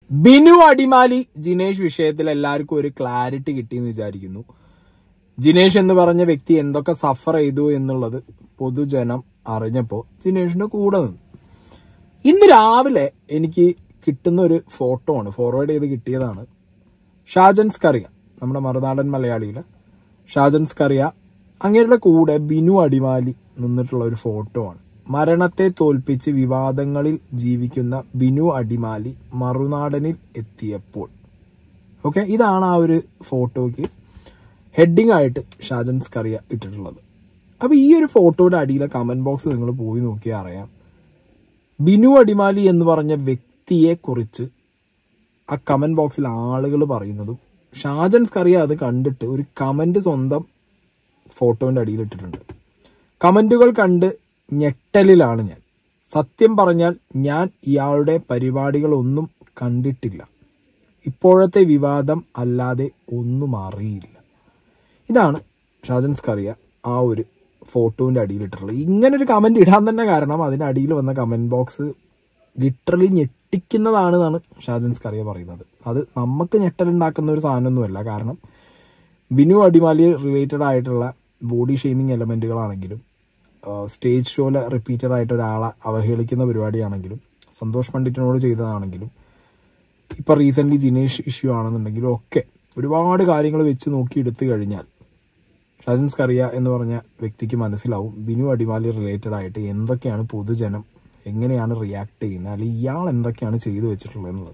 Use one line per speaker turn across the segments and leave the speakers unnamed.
ബിനു അടിമാലി ജിനേഷ് വിഷയത്തിൽ എല്ലാവർക്കും ഒരു ക്ലാരിറ്റി കിട്ടിയെന്ന് വിചാരിക്കുന്നു ജിനേഷ് എന്ന് പറഞ്ഞ വ്യക്തി എന്തൊക്കെ സഫർ ചെയ്തു എന്നുള്ളത് പൊതുജനം അറിഞ്ഞപ്പോ ജിനേഷിന്റെ കൂടെ നിന്നു ഇന്ന് രാവിലെ എനിക്ക് കിട്ടുന്ന ഒരു ഫോട്ടോ ആണ് ഫോർവേഡ് ചെയ്ത് കിട്ടിയതാണ് ഷാജൻ സ്കറിയ നമ്മുടെ മറുനാടൻ മലയാളിയിലെ ഷാജൻ സ്കറിയ അങ്ങയുടെ കൂടെ ബിനു അടിമാലി നിന്നിട്ടുള്ള ഒരു ഫോട്ടോ ആണ് മരണത്തെ തോൽപ്പിച്ച് വിവാദങ്ങളിൽ ജീവിക്കുന്ന ബിനു അടിമാലി മറുനാടനിൽ എത്തിയപ്പോൾ ഓക്കെ ഇതാണ് ആ ഒരു ഫോട്ടോയ്ക്ക് ഹെഡിങ് ആയിട്ട് ഷാജൻ സ്കറിയ ഇട്ടിട്ടുള്ളത് അപ്പൊ ഈ ഒരു ഫോട്ടോയുടെ അടിയിലെ കമന്റ് ബോക്സ് നിങ്ങൾ പോയി നോക്കിയാൽ അറിയാം ബിനു അടിമാലി എന്ന് പറഞ്ഞ വ്യക്തിയെ കുറിച്ച് ആ കമന്റ് ബോക്സിൽ ആളുകൾ പറയുന്നതും ഷാജൻ സ്കറിയ അത് കണ്ടിട്ട് ഒരു കമന്റ് സ്വന്തം ഫോട്ടോന്റെ അടിയിൽ ഇട്ടിട്ടുണ്ട് കമന്റുകൾ കണ്ട് ഞെട്ടലിലാണ് ഞാൻ സത്യം പറഞ്ഞാൽ ഞാൻ ഇയാളുടെ പരിപാടികളൊന്നും കണ്ടിട്ടില്ല ഇപ്പോഴത്തെ വിവാദം അല്ലാതെ ഒന്നും അറിയില്ല ഇതാണ് ഷാജൻ സ്കറിയ ആ ഒരു ഫോട്ടോന്റെ അടിയിലിട്ടുള്ളത് ഇങ്ങനെ ഒരു കമന്റ് ഇടാൻ തന്നെ കാരണം അതിന്റെ അടിയിൽ വന്ന കമന്റ് ബോക്സ് ലിറ്ററലി ഞെട്ടിക്കുന്നതാണെന്നാണ് ഷാജൻ സ്കറിയ പറയുന്നത് അത് നമുക്ക് ഞെട്ടലുണ്ടാക്കുന്ന ഒരു സാധനമൊന്നുമല്ല കാരണം ബിനു അടിമാലി റിലേറ്റഡ് ആയിട്ടുള്ള ബോഡി ഷെയ്മിങ് എലമെന്റുകളാണെങ്കിലും സ്റ്റേജ് ഷോയിൽ റിപ്പീറ്റഡ് ആയിട്ട് ഒരാളെ അവഹേളിക്കുന്ന പരിപാടിയാണെങ്കിലും സന്തോഷ് പണ്ഡിറ്റിനോട് ചെയ്തതാണെങ്കിലും ഇപ്പൊ റീസെന്റ് ജിനേഷ് ഇഷ്യൂ ആണെന്നുണ്ടെങ്കിലും ഒക്കെ ഒരുപാട് കാര്യങ്ങൾ വെച്ച് നോക്കി എടുത്തു കഴിഞ്ഞാൽ ഷജൻ സ്കറിയ എന്ന് പറഞ്ഞ വ്യക്തിക്ക് മനസ്സിലാവും ബിനു അടിമാലി റിലേറ്റഡ് ആയിട്ട് എന്തൊക്കെയാണ് പൊതുജനം എങ്ങനെയാണ് റിയാക്ട് ചെയ്യുന്നത് അല്ലെങ്കിൽ ഇയാൾ എന്തൊക്കെയാണ് ചെയ്തു വെച്ചിട്ടുള്ളത് എന്നുള്ളത്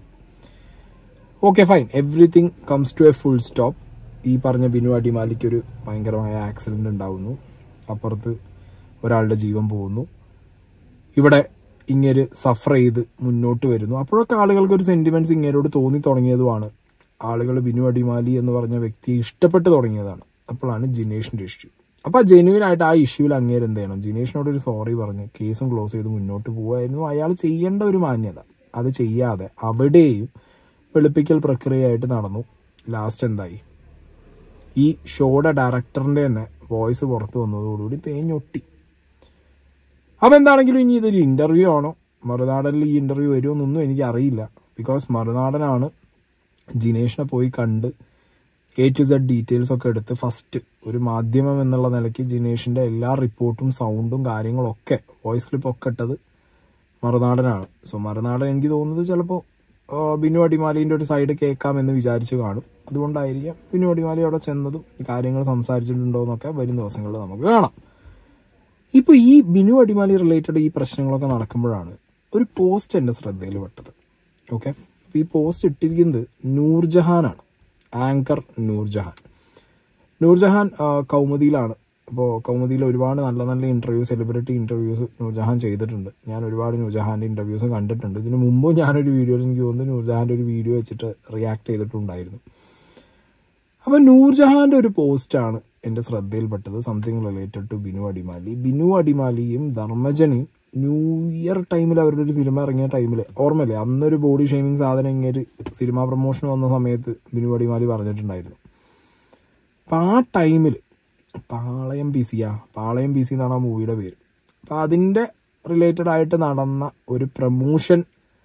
okay fine everything comes to a full stop ഈ പറഞ്ഞ ബിനു അടിമാലിക്ക് ഒരു ഭയങ്കരമായ ആക്സിഡന്റ് ഉണ്ടാവുന്നു അപ്പുറത്ത് ഒരാളുടെ ജീവൻ പോകുന്നു ഇവിടെ ഇങ്ങനെ സഫർ ചെയ്ത് മുന്നോട്ട് വരുന്നു അപ്പോഴൊക്കെ ആളുകൾക്ക് ഒരു സെന്റിമെന്റ്സ് ഇങ്ങനോട് തോന്നി തുടങ്ങിയതുമാണ് ആളുകൾ ബിനു അടിമാലി എന്ന് പറഞ്ഞ വ്യക്തിയെ ഇഷ്ടപ്പെട്ട് തുടങ്ങിയതാണ് അപ്പോഴാണ് ജിനേഷിന്റെ ഇഷ്യൂ അപ്പൊ ജെന്യൂൻ ആയിട്ട് ആ ഇഷ്യൂവിൽ അങ്ങേര് എന്ത് ചെയ്യണം ജിനേഷിനോട് ഒരു സോറി പറഞ്ഞ് കേസും ക്ലോസ് ചെയ്ത് മുന്നോട്ട് പോവായിരുന്നു അയാൾ ചെയ്യേണ്ട ഒരു മാന്യത അത് ചെയ്യാതെ അവിടെയും വെളുപ്പിക്കൽ പ്രക്രിയയായിട്ട് നടന്നു ലാസ്റ്റ് എന്തായി ഈ ഷോയുടെ ഡയറക്ടറിന്റെ തന്നെ വോയിസ് പുറത്തു വന്നതോടുകൂടി തേഞ്ഞൊട്ടി അപ്പൊ എന്താണെങ്കിലും ഇനി ഇതൊരു ഇന്റർവ്യൂ ആണോ മറുനാടനിൽ ഈ ഇന്റർവ്യൂ വരുമെന്നൊന്നും എനിക്ക് അറിയില്ല ബിക്കോസ് മറുനാടനാണ് ജിനേഷിനെ പോയി കണ്ട് എ ടു സെഡ് ഡീറ്റെയിൽസ് ഒക്കെ എടുത്ത് ഫസ്റ്റ് ഒരു മാധ്യമം എന്നുള്ള നിലയ്ക്ക് ജിനേഷിന്റെ എല്ലാ റിപ്പോർട്ടും സൗണ്ടും കാര്യങ്ങളും ഒക്കെ വോയിസ് ക്ലിപ്പ് ഒക്കെ ഇട്ടത് മറുനാടനാണ് സോ മറുനാടൻ എനിക്ക് തോന്നുന്നത് ചിലപ്പോൾ ബിനു അടിമാലിന്റെ ഒരു സൈഡ് കേൾക്കാം എന്ന് വിചാരിച്ചു കാണും അതുകൊണ്ടായിരിക്കാം ബിനു അടിമാലി അവിടെ ചെന്നതും ഈ കാര്യങ്ങൾ സംസാരിച്ചിട്ടുണ്ടോ എന്നൊക്കെ വരും ദിവസങ്ങളിൽ നമുക്ക് കാണാം ഇപ്പൊ ഈ ബിനു അടിമാലി റിലേറ്റഡ് ഈ പ്രശ്നങ്ങളൊക്കെ നടക്കുമ്പോഴാണ് ഒരു പോസ്റ്റ് എന്റെ ശ്രദ്ധയിൽ പെട്ടത് ഓക്കെ ഈ പോസ്റ്റ് ഇട്ടിരിക്കുന്നത് നൂർജഹാനാണ് ആങ്കർ നൂർജഹാൻ നൂർജഹാൻ ആ, കൗമുദിയിലാണ് അപ്പോൾ കൗമുദിയിൽ ഒരുപാട് നല്ല നല്ല ഇന്റർവ്യൂ സെലിബ്രിറ്റി ഇന്റർവ്യൂസ് നൂർജഹാൻ ചെയ്തിട്ടുണ്ട് ഞാൻ ഒരുപാട് നൂർജഹാന്റെ ഇന്റർവ്യൂസ് കണ്ടിട്ടുണ്ട് ഇതിന് മുമ്പും ഞാനൊരു വീഡിയോയിൽ എനിക്ക് തോന്നുന്നു നൂർജഹാന്റെ ഒരു വീഡിയോ വെച്ചിട്ട് റിയാക്ട് ചെയ്തിട്ടുണ്ടായിരുന്നു അപ്പൊ നൂർജഹാന്റെ ഒരു പോസ്റ്റാണ് എന്റെ ശ്രദ്ധയിൽപ്പെട്ടത് something related to Binu Adimali Binu അടിമാലിയും ധർമ്മജനെയും ന്യൂ ഇയർ ടൈമിൽ അവരുടെ ഒരു സിനിമ ഇറങ്ങിയ ടൈമിൽ ഓർമ്മയില്ലേ അന്നൊരു ബോഡി ഷെയ്മിങ് സാധനം ഇങ്ങനെ സിനിമ പ്രൊമോഷൻ വന്ന സമയത്ത് ബിനു അടിമാലി പറഞ്ഞിട്ടുണ്ടായിരുന്നു അപ്പൊ ആ ടൈമിൽ പാളയം പി സിയാ പാളയം പി സി എന്നാണ് ആ മൂവിയുടെ പേര് അപ്പൊ അതിന്റെ റിലേറ്റഡ് ആയിട്ട് നടന്ന ഒരു പ്രമോഷൻ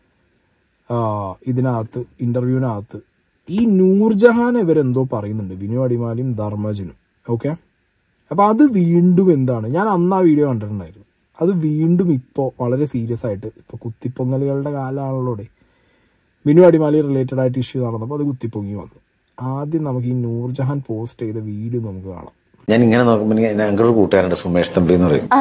ഇതിനകത്ത് ഇന്റർവ്യൂവിനകത്ത് ഈ നൂർജഹാൻ ഇവരെന്തോ പറയുന്നുണ്ട് ബിനു അടിമാലിയും ധർമ്മജനും ഓക്കെ അപ്പൊ അത് വീണ്ടും എന്താണ് ഞാൻ അന്ന് ആ വീഡിയോ കണ്ടിട്ടുണ്ടായിരുന്നു അത് വീണ്ടും ഇപ്പോൾ വളരെ സീരിയസ് ആയിട്ട് ഇപ്പൊ കുത്തിപ്പൊങ്ങലുകളുടെ കാലമാണല്ലോ ഇവിടെ. ബിനു അടിമാലി റിലേറ്റഡ് ആയിട്ട് ഇഷ്യൂ നടന്നപ്പോൾ അത് കുത്തിപ്പൊങ്ങി വന്നു ആദ്യം നമുക്ക് ഈ നൂർജഹാൻ പോസ്റ്റ് ചെയ്ത വീഡിയോ നമുക്ക് കാണാം
ഞാൻ ഇങ്ങനെ നോക്കുമ്പോ എനിക്ക് ഞങ്ങളുടെ ഒരു കൂട്ടുകാരുണ്ട് സുമേഷ് തമ്പി എന്ന് പറയും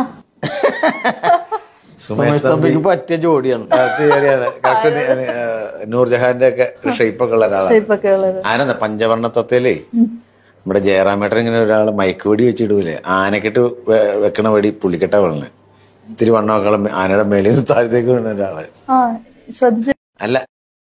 സുമേഷ് തമ്പി
തമ്പിക്ക് പറ്റിയ ജോഡിയാണ്
കറക്റ്റ് ശരിയാണ് കറക്റ്റ് നൂർജഹാന്റെ ഒക്കെ ഷേപ്പ് ഒക്കെ ഉള്ള ഒരാളാണ്
ഷേപ്പൊക്കെ ഉള്ളത്
ആനെന്താ പഞ്ചവർണ്ണ തത്തയിലേ നമ്മുടെ ജയറാമേട്ടൻ ഇങ്ങനെ ഒരാള് മയക്ക് വെടി വെച്ചിടൂലേ ആനക്കെട്ട് വെ- വെക്കണ വെടി പുള്ളിക്കെട്ട വീണത് ഇത്തിരി വണ്ണമൊക്കെ ഉള്ള ആനയുടെ മേളിൽ നിന്ന് താഴത്തേക്ക് വീണ ഒരാള്
ആ ശ്രദ്ധിച്ചു
അല്ല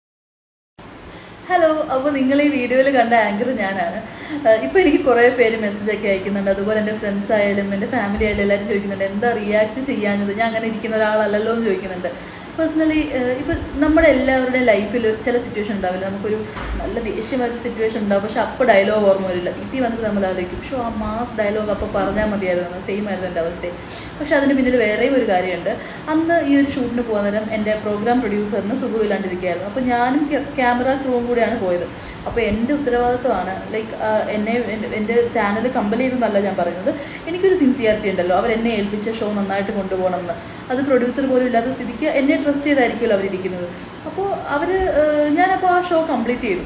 ഹലോ അപ്പോൾ നിങ്ങൾ ഈ വീഡിയോയിൽ കണ്ട ആങ്കർ ഞാനാണ് ഇപ്പോൾ എനിക്ക് കുറേ പേര് മെസ്സേജ് ഒക്കെ അയക്കുന്നുണ്ട് അതുപോലെ എൻ്റെ ഫ്രണ്ട്സ് ആയാലും എൻ്റെ ഫാമിലി ആയാലും എല്ലാവരും ചോദിക്കുന്നുണ്ട് എന്താ റിയാക്ട് ചെയ്യാഞ്ഞത് ഞാൻ അങ്ങനെ ഇരിക്കുന്ന ഒരാളല്ലല്ലോ എന്ന് ചോദിക്കുന്നുണ്ട് പേഴ്സണലി ഇപ്പം നമ്മുടെ എല്ലാവരുടെയും ലൈഫിൽ ചില സിറ്റുവേഷൻ ഉണ്ടാവില്ല നമുക്കൊരു നല്ല ദേഷ്യം വരുന്ന സിറ്റുവേഷൻ ഉണ്ടാവും പക്ഷെ അപ്പോൾ ഡയലോഗ് ഓർമ്മ വരില്ല വീട്ടിൽ വന്നിട്ട് നമ്മൾ ആലോചിക്കും ഷോ ആ മാസ് ഡയലോഗ് അപ്പോൾ പറഞ്ഞാൽ മതിയായിരുന്നു സെയിം ആയിരുന്നു എൻ്റെ അവസ്ഥ പക്ഷെ അതിന് പിന്നിൽ വേറെയും ഒരു കാര്യമുണ്ട് അന്ന് ഈ ഒരു ഷൂട്ടിന് പോകാൻ നേരം എൻ്റെ പ്രോഗ്രാം പ്രൊഡ്യൂസറിന് സുഖമില്ലാണ്ടിരിക്കുകയായിരുന്നു അപ്പോൾ ഞാനും ക്യാമറ ക്രൂവും കൂടിയാണ് പോയത് അപ്പോൾ എൻ്റെ ഉത്തരവാദിത്വമാണ് ലൈക്ക് എന്നെ എൻ്റെ- എൻ്റെ ചാനൽ കമ്പൽ ചെയ്തെന്നല്ല ഞാൻ പറയുന്നത് എനിക്കൊരു സിൻസിയാരിറ്റി ഉണ്ടല്ലോ അവർ എന്നെ ഏൽപ്പിച്ച ഷോ നന്നായിട്ട് കൊണ്ടുപോകണം എന്ന് അത് പ്രൊഡ്യൂസർ പോലും ഇല്ലാത്ത സ്ഥിതിക്ക് എന്നെ ട്രസ്റ്റ് ചെയ്തായിരിക്കുമല്ലോ അവരിയ്ക്കുന്നത് അപ്പോൾ അവർ ഞാനപ്പോൾ ആ ഷോ കംപ്ലീറ്റ് ചെയ്തു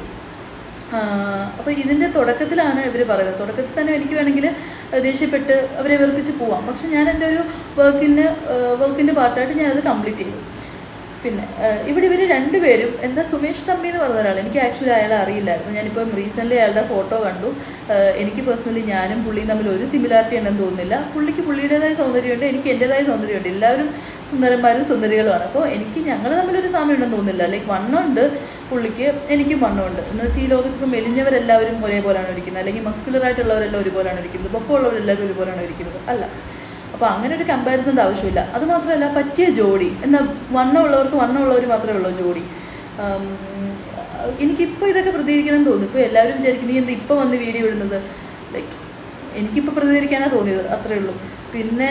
അപ്പോൾ ഇതിൻ്റെ തുടക്കത്തിലാണ് ഇവർ പറയുന്നത് തുടക്കത്തിൽ തന്നെ എനിക്ക് വേണമെങ്കിൽ ദേഷ്യപ്പെട്ട് അവരെ വെറുപ്പിച്ച് പോവാം പക്ഷെ ഞാൻ എൻ്റെ ഒരു വർക്കിന് വർക്കിൻ്റെ പാർട്ടായിട്ട് ഞാനത് കംപ്ലീറ്റ് ചെയ്തു പിന്നെ ഏഹ്, ഇവിടെ ഇവർ രണ്ടുപേരും എന്താ സുമേഷ് തമ്പി എന്ന് പറഞ്ഞ ഒരാൾ എനിക്ക് ആക്ച്വലി അയാളെ അറിയില്ലായിരുന്നു ഞാനിപ്പം റീസെൻ്റ്ലി അയാളുടെ ഫോട്ടോ കണ്ടു ഏഹ്, എനിക്ക് പേഴ്സണലി ഞാനും പുള്ളിയും തമ്മിൽ ഒരു സിമിലാരിറ്റി ഉണ്ടെന്ന് തോന്നുന്നില്ല പുള്ളിക്ക് പുള്ളിയുടേതായ സൗന്ദര്യമുണ്ട് എനിക്ക് എൻ്റെതായ സൗന്ദര്യമുണ്ട് എല്ലാവരും സുന്ദരന്മാരും സുന്ദരികളുമാണ് അപ്പോൾ എനിക്ക് ഞങ്ങൾ തമ്മിലൊരു സാമ്യം ഉണ്ടെന്ന് തോന്നുന്നില്ല ലൈക്ക് വണ്ണമുണ്ട് പുള്ളിക്ക് എനിക്കും വണ്ണമുണ്ട് എന്ന് വെച്ചാൽ ഈ ലോകത്ത് ഇപ്പം മെലിഞ്ഞവരെല്ലാവരും ഒരേപോലെയാണ് ഇരിക്കുന്നത് അല്ലെങ്കിൽ മസ്കുലർ ആയിട്ടുള്ളവരെല്ലാം ഒരുപോലെയാണ് ഇരിക്കുന്നത് പൊക്കമുള്ളവരെല്ലാവരും ഒരുപോലെയാണ് ഇരിക്കുന്നത് അല്ല അപ്പോൾ അങ്ങനെ ഒരു കമ്പാരിസൻ്റെ ആവശ്യമില്ല അത് മാത്രമല്ല പറ്റിയ ജോഡി എന്നാൽ വണ്ണമുള്ളവർക്ക് വണ്ണമുള്ളവർ മാത്രമേ ഉള്ളൂ ജോഡി ഉം, എനിക്കിപ്പോൾ ഇതൊക്കെ പ്രതികരിക്കണം എന്ന് തോന്നുന്നു ഇപ്പോൾ എല്ലാവരും വിചാരിക്കും നീ എന്താ ഇപ്പോൾ വന്ന് വീഡിയോ ഇടുന്നത് ലൈക്ക് എനിക്കിപ്പോൾ പ്രതികരിക്കാനാണ് തോന്നിയത് അത്രേ ഉള്ളൂ പിന്നെ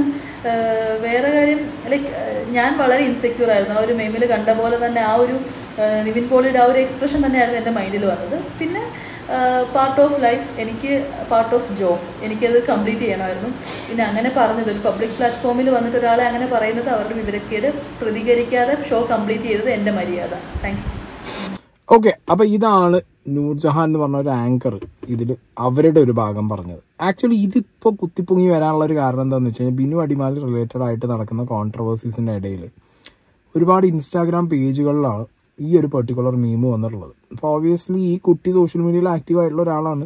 ഏഹ്, വേറെ കാര്യം ലൈക്ക് ഞാൻ വളരെ ഇൻസെക്യൂർ ആയിരുന്നു ആ ഒരു മെയിമിൽ കണ്ട പോലെ തന്നെ ആ ഒരു ഏഹ്, നിവിൻ പോളിയുടെ ആ ഒരു എക്സ്പ്രഷൻ തന്നെയായിരുന്നു എൻ്റെ മൈൻഡിൽ വന്നത് പിന്നെ പാർട്ട് ഓഫ് ലൈഫ് എനിക്ക് പാർട്ട് ഓഫ് ജോബ് എനിക്കത് കംപ്ലീറ്റ് ചെയ്യണമായിരുന്നു പിന്നെ അങ്ങനെ പറഞ്ഞത് ഒരു പബ്ലിക് പ്ലാറ്റ്ഫോമിൽ വന്നിട്ട് ഒരാളെ അങ്ങനെ പറയുന്നത് അവരുടെ വിവരക്കേട് പ്രതികരിക്കാതെ ഷോ കംപ്ലീറ്റ് ചെയ്തത് എൻ്റെ മര്യാദ താങ്ക് യു
ഓക്കെ അപ്പൊ ഇതാണ് നൂർജഹാൻ എന്ന് പറഞ്ഞ ഒരു ആങ്കർ ഇതിൽ അവരുടെ ഒരു ഭാഗം പറഞ്ഞത് ആക്ച്വലി ഇതിപ്പോ കുത്തിപ്പൊങ്ങി വരാനുള്ള ഒരു കാരണം എന്താണെന്ന് വെച്ച് കഴിഞ്ഞാൽ ബിനു അടിമാലി റിലേറ്റഡ് ആയിട്ട് നടക്കുന്ന കോൺട്രവേഴ്സീസിന്റെ ഇടയിൽ ഒരുപാട് ഇൻസ്റ്റാഗ്രാം പേജുകളിലാണ് ഈ ഒരു പെർട്ടിക്കുലർ മീം വന്നിട്ടുള്ളത് അപ്പോൾ ഓബിയസ്ലി ഈ കുട്ടി സോഷ്യൽ മീഡിയയിൽ ആക്റ്റീവ് ആയിട്ടുള്ള ഒരാളാണ്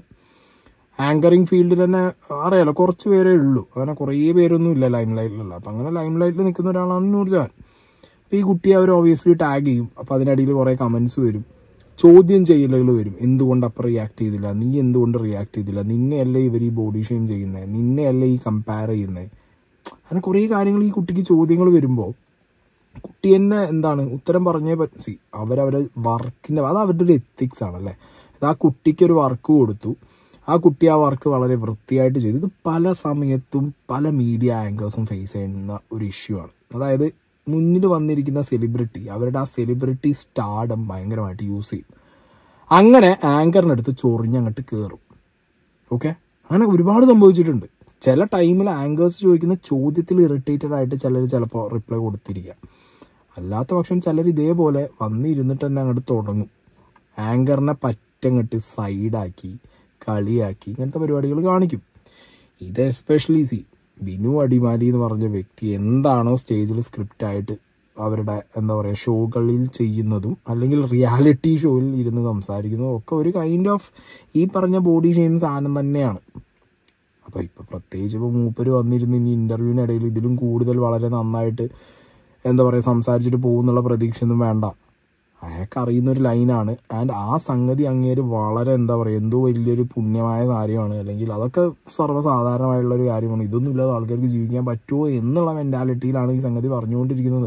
ആങ്കറിങ് ഫീൽഡിൽ തന്നെ അറിയാലോ കുറച്ച് പേരേ ഉള്ളൂ അങ്ങനെ കുറേ പേരൊന്നും ഇല്ല ലൈം ലൈറ്റിലുള്ള അപ്പം അങ്ങനെ ലൈം ലൈറ്റിൽ നിൽക്കുന്ന ഒരാളാണ് നൂർജഹാൻ അപ്പോൾ ഈ കുട്ടിയെ അവർ ഓബിയസ്ലി ടാഗ് ചെയ്യും അപ്പോൾ അതിനിടയിൽ കുറേ കമൻസ് വരും ചോദ്യം ചെയ്യലുകൾ വരും എന്തുകൊണ്ട് അപ്പം റിയാക്ട് ചെയ്തില്ല നീ എന്തുകൊണ്ട് റിയാക്ട് ചെയ്തില്ല നിന്നെയല്ലേ ഇവർ ഈ ബോഡി ഷെയിം ചെയ്യുന്നത് നിന്നെയല്ലേ ഈ കമ്പയർ ചെയ്യുന്നത് അങ്ങനെ കുറേ കാര്യങ്ങൾ ഈ കുട്ടിക്ക് ചോദ്യങ്ങൾ വരുമ്പോൾ കുട്ടി തന്നെ എന്താണ് ഉത്തരം പറഞ്ഞേ പറ്റും സി അവരവരെ വർക്കിന്റെ അത് അവരുടെ ഒരു എത്തിക്സ് ആണല്ലേ അത് ആ കുട്ടിക്ക് ഒരു വർക്ക് കൊടുത്തു ആ കുട്ടി ആ വർക്ക് വളരെ വൃത്തിയായിട്ട് ചെയ്തു ഇത് പല സമയത്തും പല മീഡിയ ആങ്കേഴ്സും ഫേസ് ചെയ്യുന്ന ഒരു ഇഷ്യൂ ആണ് അതായത് മുന്നിൽ വന്നിരിക്കുന്ന സെലിബ്രിറ്റി അവരുടെ ആ സെലിബ്രിറ്റി സ്റ്റാർഡം ഭയങ്കരമായിട്ട് യൂസ് ചെയ്യും അങ്ങനെ ആങ്കറിനടുത്ത് ചൊറിഞ്ഞങ്ങോട്ട് കയറും ഓക്കെ അങ്ങനെ ഒരുപാട് സംഭവിച്ചിട്ടുണ്ട് ചില ടൈമിൽ ആങ്കേഴ്സ് ചോദിക്കുന്ന ചോദ്യത്തിൽ ഇറിറ്റേറ്റഡ് ആയിട്ട് ചിലർ ചിലപ്പോൾ റിപ്ലൈ കൊടുത്തിരിക്കാം അല്ലാത്ത പക്ഷം ചിലർ ഇതേപോലെ വന്നിരുന്നിട്ട് തന്നെ അങ്ങോട്ട് തുടങ്ങും ആങ്കറിനെ പറ്റങ്ങട്ട് സൈഡാക്കി കളിയാക്കി ഇങ്ങനത്തെ പരിപാടികൾ കാണിക്കും ഇത് എസ്പെഷ്യലി സി ബിനു അടിമാലി എന്ന് പറഞ്ഞ വ്യക്തി എന്താണോ സ്റ്റേജിൽ സ്ക്രിപ്റ്റ് ആയിട്ട് അവരുടെ എന്താ പറയുക ഷോകളിൽ ചെയ്യുന്നതും അല്ലെങ്കിൽ റിയാലിറ്റി ഷോയിൽ ഇരുന്ന് സംസാരിക്കുന്നതും ഒക്കെ ഒരു കൈൻഡ് ഓഫ് ഈ പറഞ്ഞ ബോഡി ഷെയിം സാധനം തന്നെയാണ് അപ്പൊ ഇപ്പൊ പ്രത്യേകിച്ച് ഇപ്പൊ മൂപ്പര് വന്നിരുന്ന് ഇനി ഇന്റർവ്യൂവിനിടയിൽ ഇതിലും കൂടുതൽ വളരെ നന്നായിട്ട് എന്താ പറയുക സംസാരിച്ചിട്ട് പോകുന്നുള്ള പ്രതീക്ഷയൊന്നും വേണ്ട അയാൾക്ക് അറിയുന്ന ഒരു ലൈനാണ് ആൻഡ് ആ സംഗതി അങ്ങേര് വളരെ എന്താ പറയുക എന്തോ വലിയൊരു പുണ്യമായ കാര്യമാണ് അല്ലെങ്കിൽ അതൊക്കെ സർവ്വസാധാരണമായുള്ള ഒരു കാര്യമാണ് ഇതൊന്നും ഇല്ലാതെ ആൾക്കാർക്ക് ജീവിക്കാൻ പറ്റുമോ എന്നുള്ള മെന്റാലിറ്റിയിലാണ് ഈ സംഗതി പറഞ്ഞുകൊണ്ടിരിക്കുന്നത്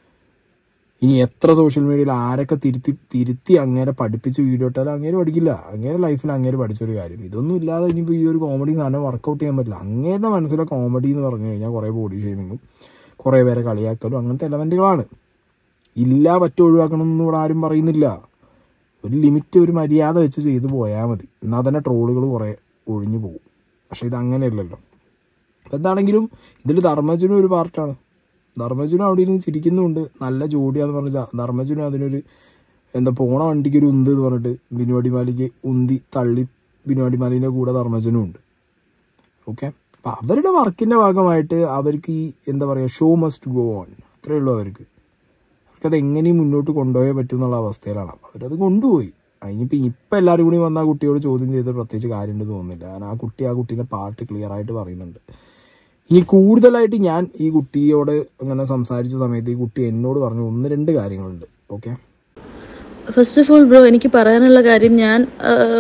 ഇനി എത്ര സോഷ്യൽ മീഡിയയിൽ ആരൊക്കെ തിരുത്തി തിരുത്തി അങ്ങേരെ പഠിപ്പിച്ച് വീഡിയോ ഇട്ടാലും അങ്ങേര് പഠിക്കില്ല അങ്ങേരെ ലൈഫിൽ അങ്ങേര് പഠിച്ചൊരു കാര്യം ഇതൊന്നും ഇല്ലാതെ ഇനിയിപ്പോൾ ഈ ഒരു കോമഡി സാധനം വർക്കൗട്ട് ചെയ്യാൻ പറ്റില്ല അങ്ങേരുടെ മനസ്സിലെ കോമഡി എന്ന് പറഞ്ഞു കഴിഞ്ഞാൽ കുറേ ബോഡി ഷേമിങ്ങും കുറേ പേരെ കളിയാക്കലും അങ്ങനത്തെ എലമെന്റുകളാണ് ഇല്ല പറ്റ ഒഴിവാക്കണം എന്ന് ഇവിടെ ആരും പറയുന്നില്ല ഒരു ലിമിറ്റ് ഒരു മര്യാദ വെച്ച് ചെയ്തു പോയാൽ മതി എന്നാൽ തന്നെ ട്രോളുകൾ കുറേ ഒഴിഞ്ഞു പോകും പക്ഷെ ഇത് അങ്ങനെയല്ലല്ലോ അപ്പം എന്താണെങ്കിലും ഇതിൽ ധർമ്മജനും ഒരു പാർട്ടാണ് ധർമ്മജനും അവിടെ ഇരുന്ന് ചിരിക്കുന്നുണ്ട് നല്ല ജോഡിയാന്ന് പറഞ്ഞ ധർമ്മജനും അതിനൊരു എന്താ പോണ വണ്ടിക്ക് ഒരു ഉന്ത് എന്ന് പറഞ്ഞിട്ട് ബിനുവാടിമാലിക്ക് ഉന്തി തള്ളി ബിനുവാടിമാലിൻ്റെ കൂടെ ധർമ്മജനും ഉണ്ട് ഓക്കെ അപ്പം അവരുടെ വർക്കിൻ്റെ ഭാഗമായിട്ട് അവർക്ക് ഈ എന്താ പറയുക ഷോ മസ്റ്റ് ഗോ ഓൺ അത്രയേ ഉള്ളൂ അവർക്ക് അവർക്കത് എങ്ങനെയും മുന്നോട്ട് കൊണ്ടുപോയേ പറ്റും എന്നുള്ള അവസ്ഥയിലാണ് അപ്പം അവരത് കൊണ്ടുപോയി അതിനിപ്പോൾ ഇപ്പം എല്ലാവരും കൂടി വന്ന ആ കുട്ടിയോട് ചോദ്യം ചെയ്ത് പ്രത്യേകിച്ച് കാര്യമുണ്ട് തോന്നുന്നില്ല കാരണം ആ കുട്ടി ആ കുട്ടീൻ്റെ പാർട്ട് ക്ലിയർ ആയിട്ട് പറയുന്നുണ്ട് ഇനി കൂടുതലായിട്ട് ഞാൻ ഈ കുട്ടിയോട് അങ്ങനെ സംസാരിച്ച സമയത്ത് ഈ കുട്ടി എന്നോട് പറഞ്ഞു ഒന്ന് രണ്ട് കാര്യങ്ങളുണ്ട് okay
first of all bro എനിക്ക് പറയാനുള്ള കാര്യം ഞാൻ ആഹ്,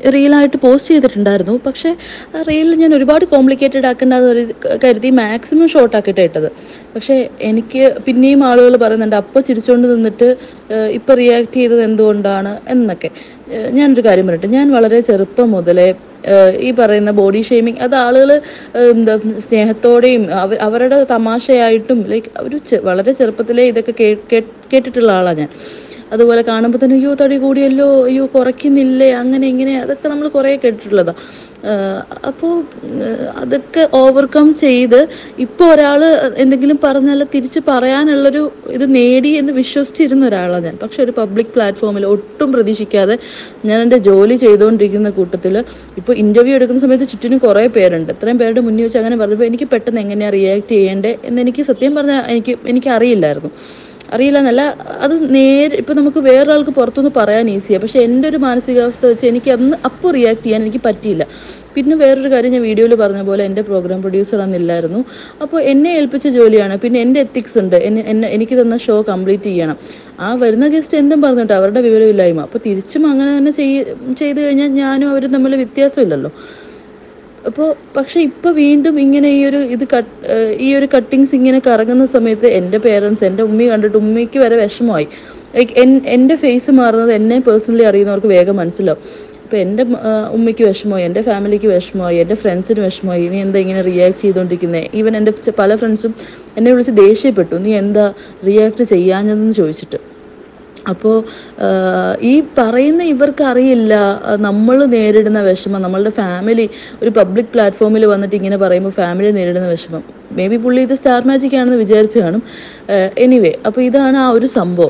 റീലായിട്ട് പോസ്റ്റ് ചെയ്തിട്ടുണ്ടായിരുന്നു പക്ഷേ ആ റീലിൽ ഞാൻ ഒരുപാട് കോംപ്ലിക്കേറ്റഡ് ആക്കേണ്ടത് ഒരു കരുതി മാക്സിമം ഷോർട്ട് ആക്കിയിട്ട് ഇട്ടത് പക്ഷേ എനിക്ക് പിന്നെയും ആളുകൾ പറയുന്നുണ്ട് അപ്പോൾ ചിരിച്ചുകൊണ്ട് നിന്നിട്ട് ഏഹ്, ഇപ്പോൾ റിയാക്ട് ചെയ്തത് എന്തുകൊണ്ടാണ് എന്നൊക്കെ ഏഹ്, ഞാനൊരു കാര്യം പറയട്ടെ ഞാൻ വളരെ ചെറുപ്പം മുതലേ ഏഹ്, ഈ പറയുന്ന ബോഡി ഷെയ്മിങ് അത് ആളുകൾ എന്താ സ്നേഹത്തോടെയും അവ- അവരുടെ തമാശയായിട്ടും ലൈക്ക് ഒരു ചെ- വളരെ ചെറുപ്പത്തിലേ ഇതൊക്കെ കേ- കേ- കേട്ടിട്ടുള്ള ആളാണ് ഞാൻ അതുപോലെ കാണുമ്പോൾ തന്നെ അയ്യോ തടി കൂടിയല്ലോ അയ്യോ കുറയ്ക്കുന്നില്ലേ അങ്ങനെ ഇങ്ങനെ അതൊക്കെ നമ്മൾ കുറേ കേട്ടിട്ടുള്ളതാണ് അപ്പോൾ അതൊക്കെ ഓവർകം ചെയ്ത് ഇപ്പോൾ ഒരാൾ എന്തെങ്കിലും പറഞ്ഞാൽ തിരിച്ച് പറയാനുള്ളൊരു ഇത് നേടി എന്ന് വിശ്വസിച്ചിരുന്ന ഒരാളാണ് ഞാൻ പക്ഷെ ഒരു പബ്ലിക് പ്ലാറ്റ്ഫോമിൽ ഒട്ടും പ്രതീക്ഷിക്കാതെ ഞാൻ എൻ്റെ ജോലി ചെയ്തുകൊണ്ടിരിക്കുന്ന കൂട്ടത്തിൽ ഇപ്പോൾ ഇൻ്റർവ്യൂ എടുക്കുന്ന സമയത്ത് ചുറ്റിനും കുറേ പേരുണ്ട് ഇത്രയും പേരുടെ മുന്നിൽ വെച്ച് അങ്ങനെ പറഞ്ഞപ്പോൾ എനിക്ക് പെട്ടെന്ന് എങ്ങനെയാണ് റിയാക്ട് ചെയ്യേണ്ടത് എന്ന് എനിക്ക് സത്യം പറഞ്ഞാൽ എനിക്ക് എനിക്ക് അറിയില്ലായിരുന്നു അറിയില്ല എന്നല്ല അത് നേരെ ഇപ്പം നമുക്ക് വേറൊരാൾക്ക് പുറത്തുനിന്ന് പറയാൻ ഈസിയാണ് പക്ഷെ എൻ്റെ ഒരു മാനസികാവസ്ഥ വെച്ച് എനിക്ക് അന്ന് അപ്പോൾ റിയാക്ട് ചെയ്യാൻ എനിക്ക് പറ്റിയില്ല പിന്നെ വേറൊരു കാര്യം ഞാൻ വീഡിയോയിൽ പറഞ്ഞ പോലെ എൻ്റെ പ്രോഗ്രാം പ്രൊഡ്യൂസർ അന്നില്ലായിരുന്നു അപ്പോൾ എന്നെ ഏൽപ്പിച്ച ജോലിയാണ് പിന്നെ എൻ്റെ എത്തിക്സ് ഉണ്ട് എന്നെ എന്നെ എനിക്ക് തന്ന ഷോ കംപ്ലീറ്റ് ചെയ്യണം ആ വരുന്ന ഗസ്റ്റ് എന്തും പറഞ്ഞിട്ട് അവരുടെ വിവരമില്ലായ്മ അപ്പോൾ തിരിച്ചും അങ്ങനെ തന്നെ ചെയ് ചെയ്ത് കഴിഞ്ഞാൽ ഞാനും അവരും തമ്മിൽ വ്യത്യാസമില്ലല്ലോ അപ്പോൾ പക്ഷെ ഇപ്പോൾ വീണ്ടും ഇങ്ങനെ ഈ ഒരു ഇത് കട്ട് ഈ ഒരു കട്ടിങ്സ് ഇങ്ങനെ കറങ്ങുന്ന സമയത്ത് എൻ്റെ പേരൻസ് എൻ്റെ ഉമ്മി കണ്ടിട്ട് ഉമ്മയ്ക്ക് വരെ വിഷമമായി ലൈക്ക് എൻ്റെ ഫേസ് മാറുന്നത് എന്നെ പേഴ്സണലി അറിയുന്നവർക്ക് വേഗം മനസ്സിലാവും അപ്പോൾ എൻ്റെ ആ, ഉമ്മയ്ക്ക് വിഷമമായി എൻ്റെ ഫാമിലിക്ക് വിഷമമായി എൻ്റെ ഫ്രണ്ട്സിന് വിഷമമായി നീ എന്താ ഇങ്ങനെ റിയാക്ട് ചെയ്തുകൊണ്ടിരിക്കുന്നത് ഈവൻ എൻ്റെ ചെ- പല ഫ്രണ്ട്സും എന്നെ വിളിച്ച് ദേഷ്യപ്പെട്ടു നീ എന്താ റിയാക്ട് ചെയ്യാഞ്ഞതെന്ന് ചോദിച്ചിട്ട് അപ്പോൾ ഈ പറയുന്ന ഇവർക്ക് അറിയില്ല നമ്മൾ നേരിടുന്ന വിഷമം നമ്മളുടെ ഫാമിലി ഒരു പബ്ലിക് പ്ലാറ്റ്ഫോമിൽ വന്നിട്ട് ഇങ്ങനെ പറയുമ്പോൾ ഫാമിലി നേരിടുന്ന വിഷമം മേ ബി പുള്ളി ഇത് സ്റ്റാർ മാജിക് ആണെന്ന് വിചാരിച്ചു കാണും എനിവേ അപ്പോൾ ഇതാണ് ആ ഒരു സംഭവം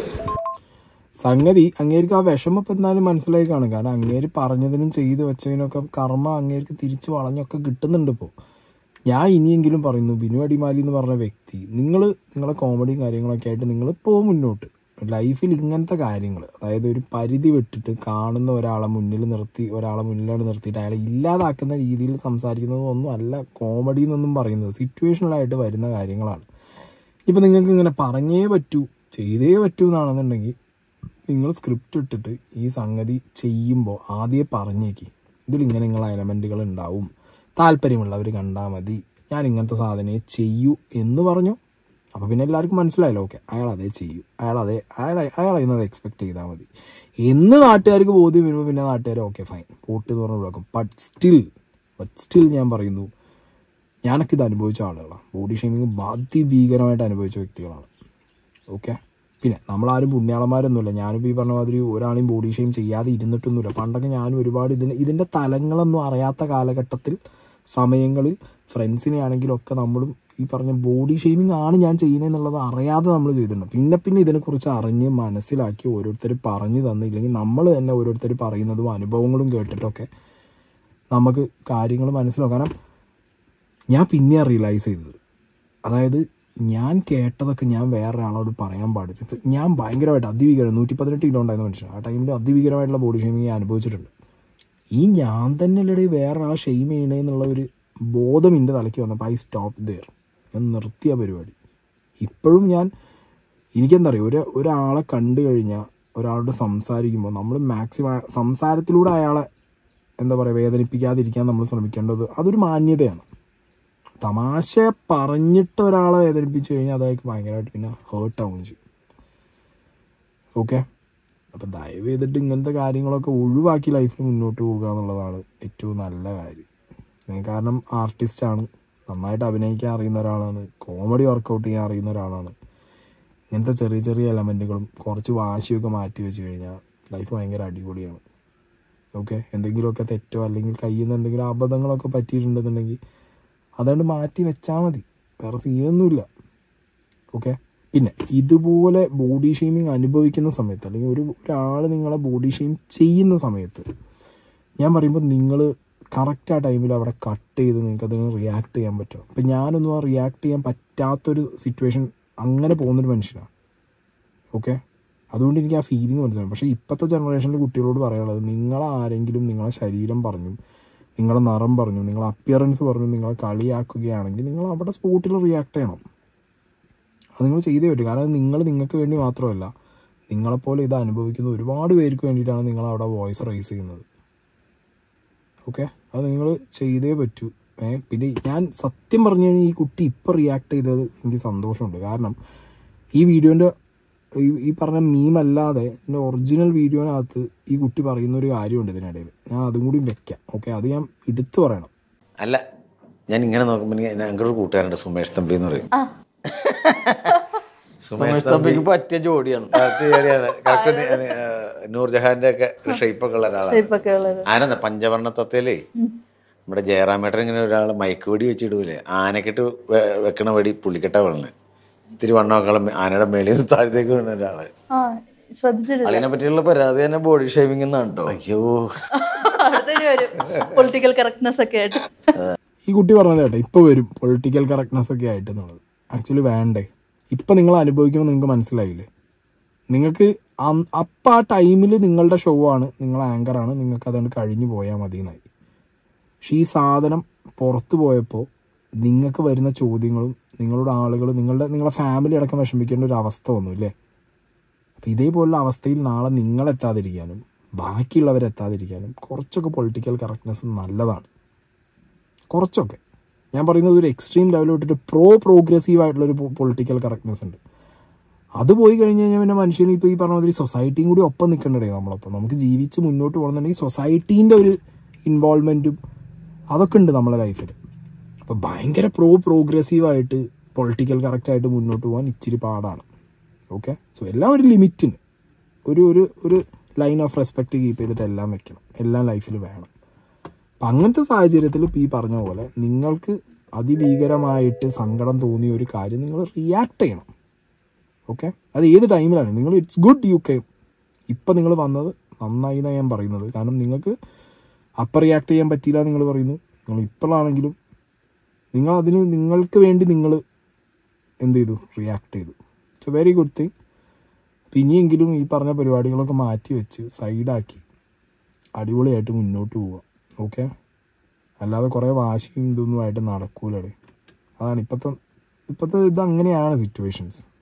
സംഗതി അങ്ങേർക്ക് ആ വിഷമം ഇപ്പം എന്നാലും മനസ്സിലായി കാണും കാരണം അങ്ങേര് പറഞ്ഞതിനും ചെയ്തു വെച്ചതിനൊക്കെ കർമ്മ അങ്ങേർക്ക് തിരിച്ചു വളഞ്ഞൊക്കെ കിട്ടുന്നുണ്ട് ഇപ്പോൾ ഞാൻ ഇനിയെങ്കിലും പറയുന്നു ബിനു അടിമാലി എന്ന് പറഞ്ഞ വ്യക്തി നിങ്ങൾ നിങ്ങളെ കോമഡിയും കാര്യങ്ങളൊക്കെ ആയിട്ട് നിങ്ങൾ പോ മുന്നോട്ട് ലൈഫിൽ ഇങ്ങനത്തെ കാര്യങ്ങൾ അതായത് ഒരു പരിധി വിട്ടിട്ട് കാണുന്ന ഒരാളെ മുന്നിൽ നിർത്തി ഒരാളെ മുന്നിലാണ് നിർത്തിയിട്ട് അയാളെ ഇല്ലാതാക്കുന്ന രീതിയിൽ സംസാരിക്കുന്നതൊന്നും അല്ല കോമഡി എന്നൊന്നും പറയുന്നത് സിറ്റുവേഷണലായിട്ട് വരുന്ന കാര്യങ്ങളാണ് ഇപ്പം നിങ്ങൾക്ക് ഇങ്ങനെ പറഞ്ഞേ പറ്റൂ ചെയ്തേ പറ്റൂ എന്നാണെന്നുണ്ടെങ്കിൽ നിങ്ങൾ സ്ക്രിപ്റ്റ് ഇട്ടിട്ട് ഈ സംഗതി ചെയ്യുമ്പോൾ ആദ്യമേ പറഞ്ഞേക്ക് ഇതിൽ ഇങ്ങനെ നിങ്ങളെ എലമെൻറ്റുകൾ ഉണ്ടാവും താല്പര്യമുള്ളവർ കണ്ടാൽ മതി ഞാൻ ഇങ്ങനത്തെ സാധനമേ ചെയ്യൂ എന്ന് പറഞ്ഞു അപ്പോൾ പിന്നെ എല്ലാവർക്കും മനസ്സിലായല്ലോ ഓക്കെ അയാൾ അതേ ചെയ്യൂ അയാൾ അതേ അയാൾ അയാൾ ഇന്നത് എക്സ്പെക്ട് ചെയ്താൽ മതി എന്ന് നാട്ടുകാർക്ക് ബോധ്യം വരുമ്പോൾ പിന്നെ നാട്ടുകാർ ഓക്കെ ഫൈൻ പോട്ട് എന്ന് പറഞ്ഞു കൊടുക്കും ബട്ട് സ്റ്റിൽ ബട്ട് സ്റ്റിൽ ഞാൻ പറയുന്നു ഞാനൊക്കെ ഇത് അനുഭവിച്ച ആളുകളാണ് ബോഡി ഷേമിങ് അതിഭീകരമായിട്ട് അനുഭവിച്ച വ്യക്തികളാണ് ഓക്കെ പിന്നെ നമ്മളാരും പുണ്യാളന്മാരൊന്നുമില്ല ഞാനിപ്പോൾ ഈ പറഞ്ഞ മാതിരി ഒരാളെയും ബോഡി ഷെയിം ചെയ്യാതെ ഇരുന്നിട്ടൊന്നുമില്ല പണ്ടൊക്കെ ഞാനും ഒരുപാട് ഇതിന് ഇതിൻ്റെ തലങ്ങളൊന്നും അറിയാത്ത കാലഘട്ടത്തിൽ സമയങ്ങളിൽ ഫ്രണ്ട്സിനെ ആണെങ്കിലും ഒക്കെ നമ്മളും ഈ പറഞ്ഞ ബോഡി ഷെയിമിങ് ആണ് ഞാൻ ചെയ്യുന്നതെന്നുള്ളത് അറിയാതെ നമ്മൾ ചെയ്തിട്ടുണ്ട് പിന്നെ പിന്നെ ഇതിനെക്കുറിച്ച് അറിഞ്ഞ് മനസ്സിലാക്കി ഓരോരുത്തർ പറഞ്ഞു തന്നില്ലെങ്കിൽ നമ്മൾ തന്നെ ഓരോരുത്തർ പറയുന്നതും അനുഭവങ്ങളും കേട്ടിട്ടൊക്കെ നമുക്ക് കാര്യങ്ങൾ മനസ്സിലാവും കാരണം ഞാൻ പിന്നെ റിയലൈസ് ചെയ്തത് അതായത് ഞാൻ കേട്ടതൊക്കെ ഞാൻ വേറൊരാളോട് പറയാൻ പാടില്ല ഇപ്പം ഞാൻ ഭയങ്കരമായിട്ട് അതിഭീകരം നൂറ്റി പതിനെട്ട് കിലോ ഉണ്ടായിരുന്ന മനുഷ്യൻ ആ ടൈമിൽ അതിഭീകരമായിട്ടുള്ള ബോഡി ഷെയിമിങ് ഞാൻ അനുഭവിച്ചിട്ടുണ്ട് ഈ ഞാൻ തന്നെ അല്ലേ വേറൊരാളെ ഷെയിം ചെയ്യണേ എന്നുള്ള ഒരു ബോധം എൻ്റെ തലയ്ക്ക് വന്നപ്പോൾ ഐ സ്റ്റോപ്പ് ദെയർ ഞാൻ നിർത്തിയ പരിപാടി ഇപ്പോഴും ഞാൻ എനിക്കെന്താ പറയുക ഒരു ഒരാളെ കണ്ടു കഴിഞ്ഞാൽ ഒരാളോട് സംസാരിക്കുമ്പോൾ നമ്മൾ മാക്സിമം സംസാരത്തിലൂടെ അയാളെ എന്താ പറയുക വേദനിപ്പിക്കാതിരിക്കാൻ നമ്മൾ ശ്രമിക്കേണ്ടത് അതൊരു മാന്യതയാണ് തമാശ പറഞ്ഞിട്ട് ഒരാളെ വേദനിപ്പിച്ചു കഴിഞ്ഞാൽ അതായത് ഭയങ്കരമായിട്ട് പിന്നെ ഹേർട്ട് ആവുകയും ചെയ്യും ഓക്കെ അപ്പം ദയവ് ചെയ്തിട്ട് ഇങ്ങനത്തെ കാര്യങ്ങളൊക്കെ ഒഴിവാക്കി ലൈഫിൽ മുന്നോട്ട് പോകുക എന്നുള്ളതാണ് ഏറ്റവും നല്ല കാര്യം ഞാൻ കാരണം ആർട്ടിസ്റ്റാണ് നന്നായിട്ട് അഭിനയിക്കാൻ അറിയുന്ന ഒരാളാണ് കോമഡി വർക്കൗട്ട് ചെയ്യാൻ അറിയുന്ന ഒരാളാണ് ഇങ്ങനത്തെ ചെറിയ ചെറിയ എലമെൻറ്റുകളും കുറച്ച് വാശിയൊക്കെ മാറ്റി വെച്ച് കഴിഞ്ഞാൽ ലൈഫ് ഭയങ്കര അടിപൊളിയാണ് ഓക്കെ എന്തെങ്കിലുമൊക്കെ തെറ്റോ അല്ലെങ്കിൽ കയ്യിൽ നിന്ന് എന്തെങ്കിലും അബദ്ധങ്ങളൊക്കെ പറ്റിയിട്ടുണ്ടെന്നുണ്ടെങ്കിൽ അതുകൊണ്ട് മാറ്റി വെച്ചാൽ മതി വേറെ സീനൊന്നുമില്ല ഓക്കെ പിന്നെ ഇതുപോലെ ബോഡി ഷെയ്മിങ് അനുഭവിക്കുന്ന സമയത്ത് അല്ലെങ്കിൽ ഒരു ഒരാൾ നിങ്ങളെ ബോഡി ഷെയിം ചെയ്യുന്ന സമയത്ത് ഞാൻ പറയുമ്പോൾ നിങ്ങൾ കറക്റ്റ് ആ ടൈമിൽ അവിടെ കട്ട് ചെയ്ത് നിങ്ങൾക്ക് അതിന് റിയാക്ട് ചെയ്യാൻ പറ്റും അപ്പം ഞാനൊന്നും ആ റിയാക്ട് ചെയ്യാൻ പറ്റാത്തൊരു സിറ്റുവേഷൻ അങ്ങനെ പോകുന്നൊരു മനുഷ്യനാണ് ഓക്കെ അതുകൊണ്ട് എനിക്ക് ആ ഫീലിംഗ് മനസ്സിലാവും പക്ഷേ ഇപ്പോഴത്തെ ജനറേഷനിലെ കുട്ടികളോട് പറയാനുള്ളത് നിങ്ങളെ ആരെങ്കിലും നിങ്ങളെ ശരീരം പറഞ്ഞു നിങ്ങളെ നിറം പറഞ്ഞു നിങ്ങളെ അപ്പിയറൻസ് പറഞ്ഞു നിങ്ങളെ കളിയാക്കുകയാണെങ്കിൽ നിങ്ങൾ അവിടെ സ്പോട്ടിൽ റിയാക്ട് ചെയ്യണം അത് നിങ്ങൾ ചെയ്തേ പറ്റും കാരണം നിങ്ങൾ നിങ്ങൾക്ക് വേണ്ടി മാത്രമല്ല നിങ്ങളെപ്പോലെ ഇത് അനുഭവിക്കുന്ന ഒരുപാട് പേർക്ക് വേണ്ടിയിട്ടാണ് നിങ്ങൾ അവിടെ വോയിസ് റൈസ് ചെയ്യുന്നത് ഓക്കെ അത് നിങ്ങൾ ചെയ്തേ പറ്റൂ ഏ പിന്നെ ഞാൻ സത്യം പറഞ്ഞു കഴിഞ്ഞാൽ ഈ കുട്ടി ഇപ്പം റിയാക്ട് ചെയ്തത് എനിക്ക് സന്തോഷമുണ്ട് കാരണം ഈ വീഡിയോൻ്റെ ഈ ഈ പറഞ്ഞ മീം അല്ലാതെ എൻ്റെ ഒറിജിനൽ വീഡിയോനകത്ത് ഈ കുട്ടി പറയുന്ന ഒരു കാര്യമുണ്ട് ഇതിനിടയിൽ ഞാൻ അതും കൂടി വെക്കാം ഓക്കെ അത് ഞാൻ എടുത്തു പറയണം
അല്ല ഞാൻ ഇങ്ങനെ നോക്കുമ്പോൾ എനിക്ക് ഞങ്ങളുടെ ഒരു കൂട്ടുകാരുണ്ട് സുമേഷ് തമ്പി എന്ന് പറയും
സുമേഷ് തമ്പിക്ക് പറ്റിയ ജോഡിയാണ്
കറക്റ്റ് ശരിയാണ് കറക്റ്റ് നൂർജഹാന്റെ ഒക്കെ ഒരു ഷേപ്പൊക്കെ ഉള്ള ഒരാളാണ്
ഇപ്പൊക്കെ ഉള്ളത്
ആനെന്താ പഞ്ചവർണ്ണ തത്തയിലേ നമ്മുടെ ജയറാമേട്ടൻ ഇങ്ങനെ ഒരാൾ മയക്ക് വെടി വെച്ചിടൂലേ ആനക്കെട്ട് വെ- വെക്കണ വെടി പുള്ളിക്കെട്ട വെള്ളണ് ഇത്തിരി വണ്ണമക്കളും ആനയുടെ മേളിൽ നിന്ന് താഴത്തേക്ക് വീണ ഒരാള്
ആ ശ്രദ്ധിച്ചിട്ടില്ല
അതിനെ പറ്റിയുള്ള പരാതി തന്നെ ബോഡി ഷേവിംഗ് എന്നാണ് കേട്ടോ
അയ്യോ
അടുത്തൊരു വരും പൊളിറ്റിക്കൽ കറക്റ്റ്നെസ് ഒക്കെ ആയിട്ട്
ഈ കുട്ടി പറഞ്ഞത് കേട്ടോ ഇപ്പൊ വരും പൊളിറ്റിക്കൽ കറക്റ്റ്നെസ് ഒക്കെ ആയിട്ട് എന്നുള്ളത് ആക്ച്വലി വേണ്ടേ ഇപ്പൊ നിങ്ങൾ അനുഭവിക്കുമ്പോൾ നിങ്ങൾക്ക് മനസ്സിലായില്ലേ നിങ്ങൾക്ക് അം- അപ്പൊ ആ ടൈമിൽ നിങ്ങളുടെ ഷോ ആണ് നിങ്ങൾ ആങ്കർ ആണ് നിങ്ങൾക്ക് അതുകൊണ്ട് കഴിഞ്ഞു പോയാൽ മതി എന്നായി പക്ഷെ ഈ സാധനം പുറത്തു പോയപ്പോൾ നിങ്ങൾക്ക് വരുന്ന ചോദ്യങ്ങളും നിങ്ങളുടെ ആളുകൾ നിങ്ങളുടെ നിങ്ങളുടെ ഫാമിലി അടക്കം വിഷമിക്കേണ്ട ഒരു അവസ്ഥ വന്നു ഇല്ലേ അപ്പം ഇതേപോലുള്ള അവസ്ഥയിൽ നാളെ നിങ്ങളെത്താതിരിക്കാനും ബാക്കിയുള്ളവരെത്താതിരിക്കാനും കുറച്ചൊക്കെ പൊളിറ്റിക്കൽ കറക്റ്റ്നെസ് നല്ലതാണ് കുറച്ചൊക്കെ ഞാൻ പറയുന്നത് ഒരു എക്സ്ട്രീം ലെവൽ വിട്ടിട്ട് പ്രോ പ്രോഗ്രസീവ് ആയിട്ടുള്ള ഒരു പൊളിറ്റിക്കൽ കറക്റ്റ്നെസ് ഉണ്ട് അത് പോയി കഴിഞ്ഞ് കഴിഞ്ഞാൽ പിന്നെ മനുഷ്യന് ഇപ്പോൾ ഈ പറഞ്ഞ മാതിരി സൊസൈറ്റിയും കൂടി ഒപ്പം നിൽക്കേണ്ടതേ നമ്മളൊപ്പം നമുക്ക് ജീവിച്ച് മുന്നോട്ട് പോകണമെന്നുണ്ടെങ്കിൽ സൊസൈറ്റീൻ്റെ ഒരു ഇൻവോൾവ്മെൻറ്റും അതൊക്കെ ഉണ്ട് നമ്മളെ ലൈഫിൽ അപ്പോൾ ഭയങ്കര പ്രോ പ്രോഗ്രസീവായിട്ട് പൊളിറ്റിക്കൽ കറക്റ്റായിട്ട് മുന്നോട്ട് പോകാൻ ഇച്ചിരി പാടാണ് ഓക്കെ സോ എല്ലാം ഒരു ലിമിറ്റിന് ഒരു ഒരു ഒരു ലൈൻ ഓഫ് റെസ്പെക്റ്റ് കീപ്പ് ചെയ്തിട്ട് എല്ലാം വെക്കണം എല്ലാം ലൈഫിൽ വേണം അപ്പം അങ്ങനത്തെ സാഹചര്യത്തിൽ ഇപ്പോൾ ഈ പറഞ്ഞ പോലെ നിങ്ങൾക്ക് അതിഭീകരമായിട്ട് സങ്കടം തോന്നിയ ഒരു കാര്യം നിങ്ങൾ റിയാക്ട് ചെയ്യണം ഓക്കെ അത് ഏത് ടൈമിലാണ് നിങ്ങൾ ഇറ്റ്സ് ഗുഡ് യു കെ ഇപ്പം നിങ്ങൾ വന്നത് നന്നായി എന്നാണ് ഞാൻ പറയുന്നത് കാരണം നിങ്ങൾക്ക് അപ്പം റിയാക്ട് ചെയ്യാൻ പറ്റിയില്ല നിങ്ങൾ പറയുന്നു നിങ്ങൾ ഇപ്പോഴാണെങ്കിലും നിങ്ങൾ അതിന് നിങ്ങൾക്ക് വേണ്ടി നിങ്ങൾ എന്ത് ചെയ്തു റിയാക്ട് ചെയ്തു it's a very good thing ഇനിയെങ്കിലും ഈ പറഞ്ഞ പരിപാടികളൊക്കെ മാറ്റി വെച്ച് സൈഡാക്കി അടിപൊളിയായിട്ട് മുന്നോട്ട് പോവുക ഓക്കെ അല്ലാതെ കുറേ വാശിയും ഇതൊന്നും ആയിട്ട് നടക്കൂലേ അതാണ് ഇപ്പോഴത്തെ ഇപ്പോഴത്തെ ഇത് അങ്ങനെയാണ് സിറ്റുവേഷൻസ്